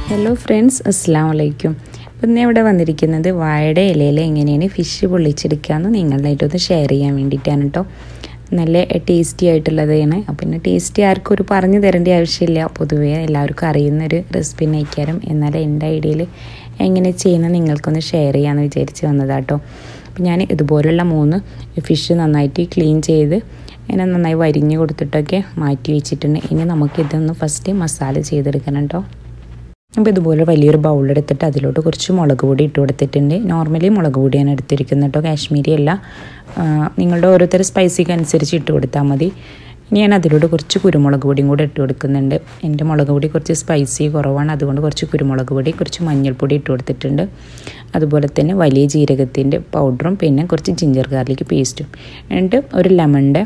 hello friends അസ്സാം വലൈക്കും അപ്പം ഇന്ന് ഇവിടെ വന്നിരിക്കുന്നത് വാഴയുടെ ഇലയിൽ എങ്ങനെയാണ് ഫിഷ് പൊള്ളിച്ചെടുക്കുകയെന്ന് നിങ്ങളായിട്ടൊന്ന് ഷെയർ ചെയ്യാൻ വേണ്ടിയിട്ടാണ് കേട്ടോ നല്ല ടേസ്റ്റി ആയിട്ടുള്ളതാണ് അപ്പം പിന്നെ ടേസ്റ്റി ആർക്കും ഒരു പറഞ്ഞു തരേണ്ട ആവശ്യമില്ല പൊതുവേ എല്ലാവർക്കും അറിയുന്നൊരു റെസിപ്പി നയിക്കാനും എന്നാൽ എൻ്റെ ഐഡിയയിൽ എങ്ങനെ ചെയ്യുന്നത് നിങ്ങൾക്കൊന്ന് ഷെയർ ചെയ്യാമെന്ന് വിചാരിച്ച് വന്നതാട്ടോ അപ്പം ഞാൻ ഇതുപോലുള്ള മൂന്ന് ഫിഷ് നന്നായിട്ട് ക്ലീൻ ചെയ്ത് ഇങ്ങനെ നന്നായി വരിഞ്ഞ് കൊടുത്തിട്ടൊക്കെ മാറ്റി വെച്ചിട്ടുണ്ട് ഇനി നമുക്കിതൊന്ന് ഫസ്റ്റ് മസാല ചെയ്തെടുക്കണം കേട്ടോ അപ്പോൾ ഇതുപോലെ വലിയൊരു ബൗളെടുത്തിട്ട് അതിലോട്ട് കുറച്ച് മുളക് പൊടി ഇട്ട് കൊടുത്തിട്ടുണ്ട് നോർമലി മുളക് പൊടിയാണ് എടുത്തിരിക്കുന്നത് കേട്ടോ കാശ്മീരി അല്ല നിങ്ങളുടെ ഓരോരുത്തർ സ്പൈസിക്ക് അനുസരിച്ച് ഇട്ട് കൊടുത്താൽ മതി ഇനി ഞാൻ അതിലോട്ട് കുറച്ച് കുരുമുളക് പൊടിയും കൂടെ ഇട്ട് കൊടുക്കുന്നുണ്ട് എൻ്റെ മുളക് പൊടി കുറച്ച് സ്പൈസി കുറവാണ് അതുകൊണ്ട് കുറച്ച് കുരുമുളക് പൊടി കുറച്ച് മഞ്ഞൾപ്പൊടി ഇട്ട് കൊടുത്തിട്ടുണ്ട് അതുപോലെ തന്നെ വലിയ ജീരകത്തിൻ്റെ പൗഡറും പിന്നെ കുറച്ച് ജിഞ്ചർ ഗാർലിക് പേസ്റ്റും എന്നിട്ട് ഒരു ലെമണിൻ്റെ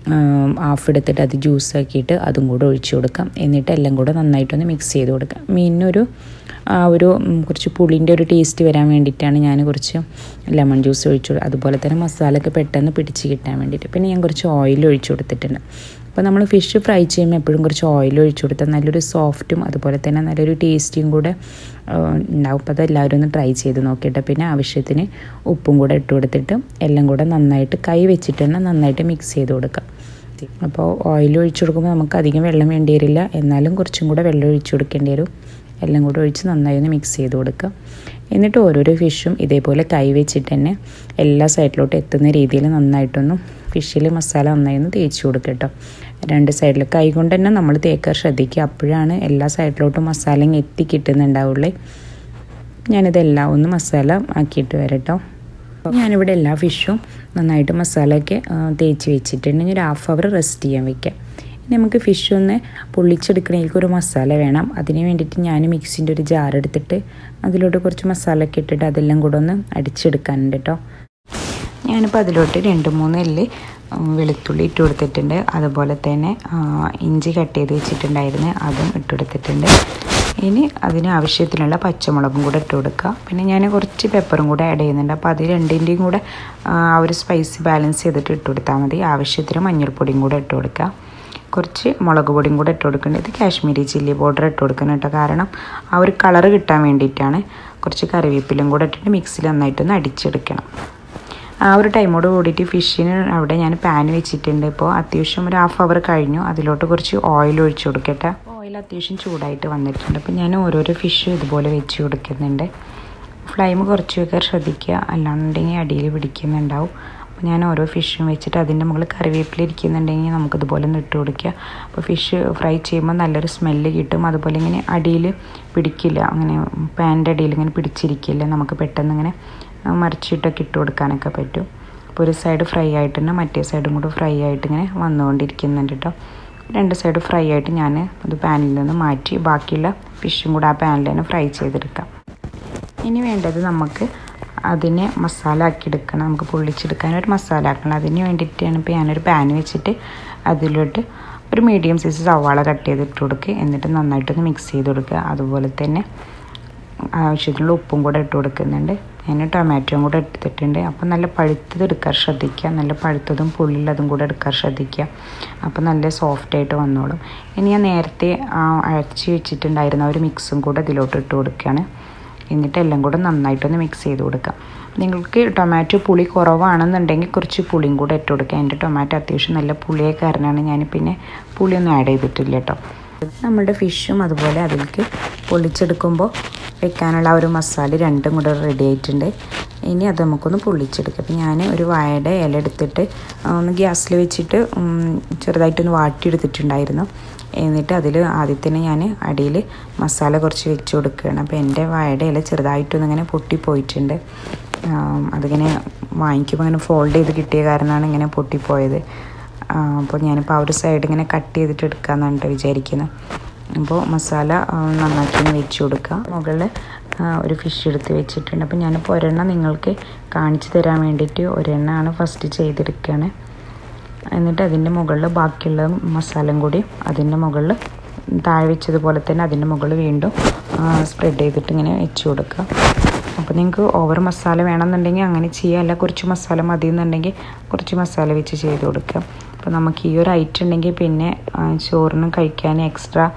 ഹാഫ് എടുത്തിട്ട് അത് ജ്യൂസ് ആക്കിയിട്ട് അതും കൂടെ ഒഴിച്ചു കൊടുക്കാം എന്നിട്ട് എല്ലാം കൂടെ നന്നായിട്ടൊന്ന് മിക്സ് ചെയ്ത് കൊടുക്കാം മീനിനൊരു ആ ഒരു കുറച്ച് പുളിൻ്റെ ഒരു ടേസ്റ്റ് വരാൻ വേണ്ടിയിട്ടാണ് ഞാൻ കുറച്ച് ലെമൺ ജ്യൂസ് ഒഴിച്ചു അതുപോലെ തന്നെ മസാലയൊക്കെ പെട്ടെന്ന് പിടിച്ച് കിട്ടാൻ വേണ്ടിയിട്ട് പിന്നെ ഞാൻ കുറച്ച് ഓയിൽ ഒഴിച്ചു കൊടുത്തിട്ടുണ്ട് അപ്പോൾ നമ്മൾ ഫിഷ് ഫ്രൈ ചെയ്യുമ്പോൾ എപ്പോഴും കുറച്ച് ഓയിൽ ഒഴിച്ചു കൊടുത്താൽ നല്ലൊരു സോഫ്റ്റും അതുപോലെ തന്നെ നല്ലൊരു ടേസ്റ്റിയും കൂടെ ഉണ്ടാവും അപ്പോൾ അതെല്ലാവരും ഒന്ന് ട്രൈ ചെയ്ത് നോക്കിയിട്ട് പിന്നെ ആവശ്യത്തിന് ഉപ്പും കൂടെ ഇട്ട് കൊടുത്തിട്ട് എല്ലാം കൂടെ നന്നായിട്ട് കൈ വെച്ചിട്ട് തന്നെ നന്നായിട്ട് മിക്സ് ചെയ്ത് കൊടുക്കാം അപ്പോൾ ഓയിൽ ഒഴിച്ചു കൊടുക്കുമ്പോൾ നമുക്ക് അധികം വെള്ളം വേണ്ടി വരില്ല എന്നാലും കുറച്ചും കൂടെ വെള്ളം ഒഴിച്ചു കൊടുക്കേണ്ടി വരും എല്ലാം കൂടെ ഒഴിച്ച് നന്നായി ഒന്ന് മിക്സ് ചെയ്ത് കൊടുക്കുക എന്നിട്ട് ഓരോരോ ഫിഷും ഇതേപോലെ കൈ വെച്ചിട്ട് തന്നെ എല്ലാ സൈഡിലോട്ട് എത്തുന്ന രീതിയിൽ നന്നായിട്ടൊന്നും ഫിഷിൽ മസാല നന്നായി ഒന്ന് തേച്ച് കൊടുക്കുക കേട്ടോ രണ്ട് സൈഡിൽ കൈ കൊണ്ട് തന്നെ നമ്മൾ തേക്കാൻ ശ്രദ്ധിക്കുക അപ്പോഴാണ് എല്ലാ സൈഡിലോട്ടും മസാല എത്തി കിട്ടുന്നുണ്ടാവുള്ളൂ ഞാനിതെല്ലാം ഒന്ന് മസാല ആക്കിയിട്ട് വരട്ടോ ഞാനിവിടെ എല്ലാ ഫിഷും നന്നായിട്ട് മസാലയൊക്കെ തേച്ച് വെച്ചിട്ടുണ്ട് ഇനി ഒരു ഹാഫ് അവർ റെസ്റ്റ് ചെയ്യാൻ വെക്കാം ഇനി നമുക്ക് ഫിഷ് ഒന്ന് പൊള്ളിച്ചെടുക്കണമെങ്കിൽ ഒരു മസാല വേണം അതിന് വേണ്ടിയിട്ട് ഞാൻ മിക്സിൻ്റെ ഒരു ജാർ എടുത്തിട്ട് അതിലോട്ട് കുറച്ച് മസാലയൊക്കെ ഇട്ടിട്ട് അതെല്ലാം കൂടെ ഒന്ന് അടിച്ചെടുക്കാനുണ്ട് കേട്ടോ ഞാനിപ്പോൾ അതിലോട്ട് രണ്ട് മൂന്ന് എല്ല് വെളുത്തുള്ളി ഇട്ട് കൊടുത്തിട്ടുണ്ട് അതുപോലെ തന്നെ ഇഞ്ചി കട്ട് ചെയ്ത് വെച്ചിട്ടുണ്ടായിരുന്നു അതും ഇട്ട് കൊടുത്തിട്ടുണ്ട് ഇനി അതിന് ആവശ്യത്തിനുള്ള പച്ചമുളകും കൂടെ ഇട്ട് കൊടുക്കുക പിന്നെ ഞാൻ കുറച്ച് പെപ്പറും കൂടെ ആഡ് ചെയ്യുന്നുണ്ട് അപ്പോൾ അത് രണ്ടിൻ്റെയും കൂടെ ആ ഒരു സ്പൈസി ബാലൻസ് ചെയ്തിട്ട് ഇട്ട് കൊടുത്താൽ മതി ആവശ്യത്തിന് മഞ്ഞൾപ്പൊടിയും കൂടെ ഇട്ട് കൊടുക്കുക കുറച്ച് മുളക് പൊടിയും കൂടെ ഇട്ട് കൊടുക്കേണ്ടത് ഇത് കാശ്മീരി ചില്ലി പൗഡർ ഇട്ട് കൊടുക്കണം കേട്ടോ കാരണം ആ ഒരു കളറ് കിട്ടാൻ വേണ്ടിയിട്ടാണ് കുറച്ച് കറിവേപ്പിലും കൂടെ ഇട്ടിട്ട് മിക്സിയിൽ നന്നായിട്ടൊന്ന് അടിച്ചെടുക്കണം ആ ഒരു ടൈമോട് കൂടിയിട്ട് ഫിഷിന് അവിടെ ഞാൻ പാൻ വെച്ചിട്ടുണ്ട് ഇപ്പോൾ അത്യാവശ്യം ഒരു ഹാഫ് അവർ കഴിഞ്ഞു അതിലോട്ട് കുറച്ച് ഓയിൽ ഒഴിച്ചു കൊടുക്കട്ടെ ഓയിൽ അത്യാവശ്യം ചൂടായിട്ട് വന്നിട്ടുണ്ട് അപ്പോൾ ഞാൻ ഓരോരോ ഫിഷ് ഇതുപോലെ വെച്ച് കൊടുക്കുന്നുണ്ട് ഫ്ലെയിം കുറച്ച് വെക്കാൻ ശ്രദ്ധിക്കുക അല്ലാന്നുണ്ടെങ്കിൽ അടിയിൽ പിടിക്കുന്നുണ്ടാവും അപ്പോൾ ഞാൻ ഓരോ ഫിഷും വെച്ചിട്ട് അതിൻ്റെ മുകളിൽ കറിവേപ്പില ഇരിക്കുന്നുണ്ടെങ്കിൽ നമുക്കിതുപോലെ ഒന്ന് ഇട്ട് കൊടുക്കുക അപ്പോൾ ഫിഷ് ഫ്രൈ ചെയ്യുമ്പോൾ നല്ലൊരു സ്മെല്ല് കിട്ടും അതുപോലെ ഇങ്ങനെ അടിയിൽ പിടിക്കില്ല അങ്ങനെ പാൻ്റെ അടിയിൽ ഇങ്ങനെ പിടിച്ചിരിക്കില്ല നമുക്ക് പെട്ടെന്ന് ഇങ്ങനെ മറിച്ചിട്ടൊക്കെ ഇട്ട് കൊടുക്കാനൊക്കെ പറ്റും അപ്പോൾ ഒരു സൈഡ് ഫ്രൈ ആയിട്ട് തന്നെ മറ്റേ സൈഡും കൂടെ ഫ്രൈ ആയിട്ട് ഇങ്ങനെ വന്നുകൊണ്ടിരിക്കുന്നുണ്ട് കേട്ടോ രണ്ട് സൈഡ് ഫ്രൈ ആയിട്ട് ഞാൻ അത് പാനിൽ നിന്ന് മാറ്റി ബാക്കിയുള്ള ഫിഷും കൂടെ ആ പാനിൽ തന്നെ ഫ്രൈ ചെയ്തെടുക്കാം ഇനി വേണ്ടത് നമുക്ക് അതിനെ മസാല ആക്കിയെടുക്കണം നമുക്ക് പൊള്ളിച്ചെടുക്കാൻ ഒരു മസാല ആക്കണം അതിന് വേണ്ടിയിട്ടാണ് ഇപ്പോൾ ഞാനൊരു പാൻ വെച്ചിട്ട് അതിലോട്ട് ഒരു മീഡിയം സൈസ് സവാള കട്ട് ചെയ്തിട്ട് കൊടുക്കുക എന്നിട്ട് നന്നായിട്ടൊന്ന് മിക്സ് ചെയ്ത് കൊടുക്കുക അതുപോലെ തന്നെ ആവശ്യത്തിനുള്ള ഉപ്പും കൂടെ ഇട്ട് കൊടുക്കുന്നുണ്ട് ഞാൻ ടൊമാറ്റോയും കൂടെ എടുത്തിട്ടുണ്ട് അപ്പോൾ നല്ല പഴുത്തത് എടുക്കാൻ ശ്രദ്ധിക്കുക നല്ല പഴുത്തതും പുള്ളിയുള്ളതും കൂടെ എടുക്കാൻ ശ്രദ്ധിക്കുക അപ്പോൾ നല്ല സോഫ്റ്റായിട്ട് വന്നോളും ഇനി ഞാൻ നേരത്തെ അരച്ച് വെച്ചിട്ടുണ്ടായിരുന്ന ഒരു മിക്സും കൂടെ ഇതിലോട്ട് ഇട്ട് കൊടുക്കുകയാണ് എന്നിട്ട് എല്ലാം കൂടെ നന്നായിട്ടൊന്ന് മിക്സ് ചെയ്ത് കൊടുക്കാം നിങ്ങൾക്ക് ടൊമാറ്റോ പുളി കുറവാണെന്നുണ്ടെങ്കിൽ കുറച്ച് പുളിയും കൂടെ ഇട്ട് കൊടുക്കുക എൻ്റെ ടൊമാറ്റോ അത്യാവശ്യം നല്ല പുളിയെ കാരണമാണ് ഞാൻ പിന്നെ പുളിയൊന്നും ആഡ് ചെയ്തിട്ടില്ല കേട്ടോ നമ്മുടെ ഫിഷും അതുപോലെ അതിലേക്ക് പൊള്ളിച്ചെടുക്കുമ്പോൾ വെക്കാനുള്ള ഒരു മസാല രണ്ടും കൂടെ റെഡി ആയിട്ടുണ്ട് ഇനി അത് നമുക്കൊന്ന് പൊള്ളിച്ചെടുക്കാം അപ്പോൾ ഞാൻ ഒരു വാഴയുടെ ഇല എടുത്തിട്ട് ഒന്ന് ഗ്യാസിൽ വെച്ചിട്ട് ചെറുതായിട്ടൊന്ന് വാട്ടിയെടുത്തിട്ടുണ്ടായിരുന്നു എന്നിട്ട് അതിൽ ആദ്യത്തിന് ഞാൻ അടിയിൽ മസാല കുറച്ച് വെച്ച് കൊടുക്കുകയാണ് അപ്പോൾ എൻ്റെ വാഴയുടെ ഇല ചെറുതായിട്ടൊന്ന് ഇങ്ങനെ പൊട്ടിപ്പോയിട്ടുണ്ട് അതിങ്ങനെ വാങ്ങിക്കുമ്പോൾ ഇങ്ങനെ ഫോൾഡ് ചെയ്ത് കിട്ടിയ കാരണമാണ് ഇങ്ങനെ പൊട്ടിപ്പോയത് അപ്പോൾ ഞാനിപ്പോൾ ആ ഒരു സൈഡ് ഇങ്ങനെ കട്ട് ചെയ്തിട്ട് എടുക്കാമെന്നാണ് വിചാരിക്കുന്നത് അപ്പോൾ മസാല നന്നാക്കി വെച്ച് കൊടുക്കുക മുകളിൽ ഒരു ഫിഷ് എടുത്ത് വെച്ചിട്ടുണ്ട് അപ്പോൾ ഞാനിപ്പോൾ ഒരെണ്ണം നിങ്ങൾക്ക് കാണിച്ചു തരാൻ വേണ്ടിയിട്ട് ഒരെണ്ണമാണ് ഫസ്റ്റ് ചെയ്തെടുക്കുകയാണ് എന്നിട്ട് അതിൻ്റെ മുകളിൽ ബാക്കിയുള്ള മസാലയും കൂടി അതിൻ്റെ മുകളിൽ താഴെ വെച്ചതുപോലെ തന്നെ അതിൻ്റെ മുകളിൽ വീണ്ടും സ്പ്രെഡ് ചെയ്തിട്ട് ഇങ്ങനെ വെച്ച് കൊടുക്കുക അപ്പോൾ നിങ്ങൾക്ക് ഓവർ മസാല വേണമെന്നുണ്ടെങ്കിൽ അങ്ങനെ ചെയ്യുക അല്ല കുറച്ച് മസാല മതി എന്നുണ്ടെങ്കിൽ കുറച്ച് മസാല വെച്ച് ചെയ്ത് കൊടുക്കുക അപ്പോൾ നമുക്ക് ഈ ഒരു ഐറ്റം ഉണ്ടെങ്കിൽ പിന്നെ ചോറിനും കഴിക്കാൻ എക്സ്ട്രാ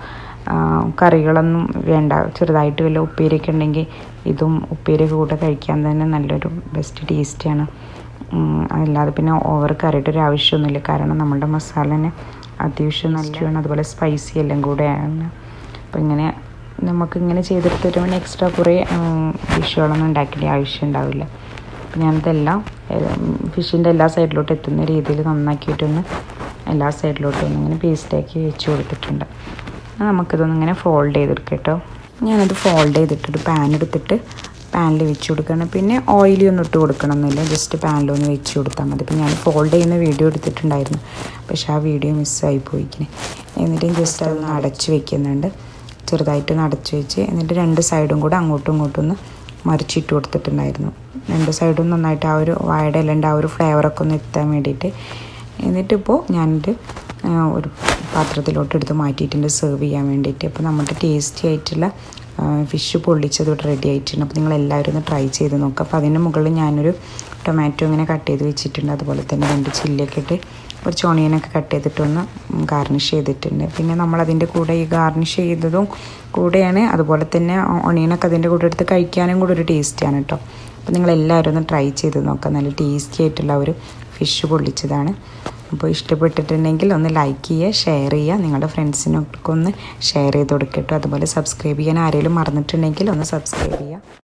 കറികളൊന്നും വേണ്ട ചെറുതായിട്ട് വല്ല ഉപ്പേരിയൊക്കെ ഉണ്ടെങ്കിൽ ഇതും ഉപ്പേരിയൊക്കെ കൂടെ കഴിക്കാൻ തന്നെ നല്ലൊരു ബെസ്റ്റ് ടേസ്റ്റിയാണ് അല്ലാതെ പിന്നെ ഓവർ കറിയുടെ ഒരു ആവശ്യമൊന്നുമില്ല കാരണം നമ്മുടെ മസാല തന്നെ അത്യാവശ്യം നല്ലതാണ് അതുപോലെ സ്പൈസി എല്ലാം കൂടെയാണ് അപ്പോൾ ഇങ്ങനെ നമുക്കിങ്ങനെ ചെയ്തെടുത്തിട്ട് പിന്നെ എക്സ്ട്രാ കുറേ ഡിഷുകളൊന്നും ഉണ്ടാക്കേണ്ട ആവശ്യം ഉണ്ടാവില്ല അപ്പം ഞാനിതെല്ലാം ഫിഷിൻ്റെ എല്ലാ സൈഡിലോട്ട് എത്തുന്ന രീതിയിൽ നന്നാക്കിയിട്ടൊന്ന് എല്ലാ സൈഡിലോട്ടും ഒന്ന് ഇങ്ങനെ പേസ്റ്റാക്കി വെച്ച് കൊടുത്തിട്ടുണ്ട് നമുക്കിതൊന്ന് ഇങ്ങനെ ഫോൾഡ് ചെയ്തെടുക്കാം കേട്ടോ ഞാനത് ഫോൾഡ് ചെയ്തിട്ടൊരു പാൻ എടുത്തിട്ട് പാനിൽ വെച്ച് കൊടുക്കണം പിന്നെ ഓയിലി ഒന്നും ഇട്ട് കൊടുക്കണമെന്നില്ല ജസ്റ്റ് പാനിലൊന്ന് വെച്ച് കൊടുത്താൽ മതി ഇപ്പം ഞാൻ ഫോൾഡ് ചെയ്യുന്ന വീഡിയോ എടുത്തിട്ടുണ്ടായിരുന്നു പക്ഷേ ആ വീഡിയോ മിസ്സായി പോയിക്കിനെ എന്നിട്ട് ജസ്റ്റ് അതൊന്ന് അടച്ച് വെക്കുന്നുണ്ട് ചെറുതായിട്ടൊന്ന് അടച്ച് വെച്ച് എന്നിട്ട് രണ്ട് സൈഡും കൂടെ അങ്ങോട്ടും ഇങ്ങോട്ടും ഒന്ന് മറിച്ചിട്ട് കൊടുത്തിട്ടുണ്ടായിരുന്നു രണ്ട് സൈഡും നന്നായിട്ട് ആ ഒരു വാഴയുടെ ഇലൻ്റെ ആ ഒരു ഫ്ലേവറൊക്കെ ഒന്ന് എത്താൻ വേണ്ടിയിട്ട് എന്നിട്ടിപ്പോൾ ഞാനൊരു ഒരു പാത്രത്തിലോട്ട് എടുത്ത് മാറ്റിയിട്ടുണ്ട് സെർവ് ചെയ്യാൻ വേണ്ടിയിട്ട് അപ്പോൾ നമ്മുടെ ടേസ്റ്റി ആയിട്ടുള്ള ഫിഷ് പൊള്ളിച്ചത് ഇവിടെ റെഡി ആയിട്ടുണ്ട് അപ്പോൾ നിങ്ങൾ എല്ലാവരും ഒന്ന് ട്രൈ ചെയ്ത് നോക്കുക അപ്പോൾ അതിൻ്റെ മുകളിൽ ഞാനൊരു ടൊമാറ്റോ ഇങ്ങനെ കട്ട് ചെയ്ത് വെച്ചിട്ടുണ്ട് അതുപോലെ തന്നെ രണ്ട് ചില്ലിയൊക്കെ ഇട്ട് കുറച്ച് ഓണിയനൊക്കെ കട്ട് ചെയ്തിട്ടൊന്ന് ഗാർണിഷ് ചെയ്തിട്ടുണ്ട് പിന്നെ നമ്മൾ അതിൻ്റെ കൂടെ ഈ ഗാർണിഷ് ചെയ്തതും കൂടെയാണ് അതുപോലെ തന്നെ ഓണിയനൊക്കെ അതിൻ്റെ കൂടെ എടുത്ത് കഴിക്കാനും കൂടെ ഒരു ടേസ്റ്റിയാണ് കേട്ടോ അപ്പോൾ നിങ്ങൾ എല്ലാവരും ഒന്ന് ട്രൈ ചെയ്ത് നോക്കാം നല്ല ടേസ്റ്റി ആയിട്ടുള്ള ഒരു ഫിഷ് പൊള്ളിച്ചതാണ് അപ്പോൾ ഇഷ്ടപ്പെട്ടിട്ടുണ്ടെങ്കിൽ ഒന്ന് ലൈക്ക് ചെയ്യുക ഷെയർ ചെയ്യുക നിങ്ങളുടെ ഫ്രണ്ട്സിനൊക്കെ ഒന്ന് ഷെയർ ചെയ്ത് കൊടുക്കട്ടോ അതുപോലെ സബ്സ്ക്രൈബ് ചെയ്യാൻ ആരെങ്കിലും മറന്നിട്ടുണ്ടെങ്കിൽ ഒന്ന് സബ്സ്ക്രൈബ് ചെയ്യുക